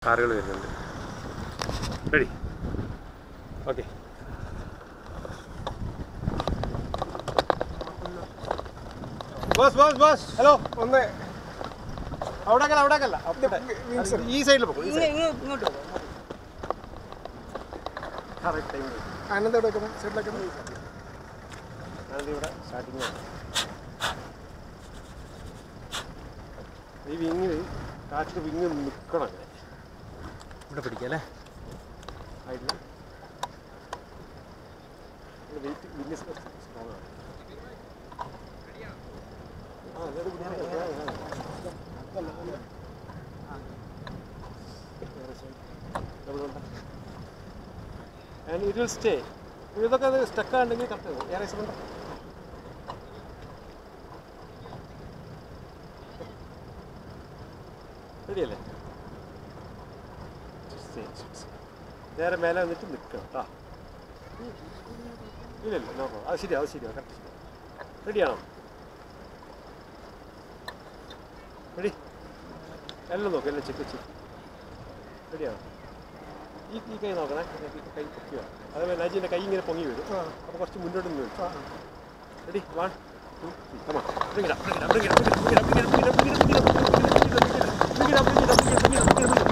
കാറുകൾ വരുന്നുണ്ട് ready okay boss boss boss hello ഒന്ന് അവിടേക്കല്ല അവിടേക്കല്ല അവിടെ ഈ സൈഡിൽ പോകും ഇങ്ങോട്ട് കറക്റ്റ് ടൈം ആനന്ദ എവിടെ വെക്കണം സൈഡിലൊക്കെ ഇവിടെ സ്റ്റാർട്ടിങ് ഈ വിങ്ങിൽ കാറ്റിൽ വിങ്ങ് നിൽക്കണം അങ്ങനെ ഇവിടെ പിടിക്കാം അല്ലേ ആയിട്ടില്ല വെയിറ്റ് വിങ് സ്ട്രോങ് ആണ് ആ അതൊരു ആൻഡ് ഇറ്റ് വിൽ സ്റ്റേ ഇതൊക്കെ അത് സ്റ്റക്ക് ഉണ്ടെങ്കിൽ കറക്റ്റ് ഏറെ ഉണ്ട് റെഡിയല്ലേ നേരെ മേലെ വന്നിട്ട് നിൽക്കണം കേട്ടോ ഇല്ലല്ലോ നോക്കാം അത് ശരിയാ അത് ശരിയാ കറക്റ്റ് ശരിയാ റെഡിയാണോ റെഡി എല്ലാം നോക്കാം എല്ലാം ചെക്ക് ചെക്ക് റെഡിയാണോ ഈ ഈ കൈ നോക്കണേ ഈ കൈ പൊക്കുക അതേപോലെ നജീൻ്റെ കൈ ഇങ്ങനെ പൊങ്ങി വരും അപ്പോൾ കുറച്ച് മുന്നോട്ട് നിന്ന് വരും ready one two three come on bring it up bring it up bring it up bring it up bring it up bring it up bring it up bring it up bring it up bring it up bring it up bring it up bring it up bring it up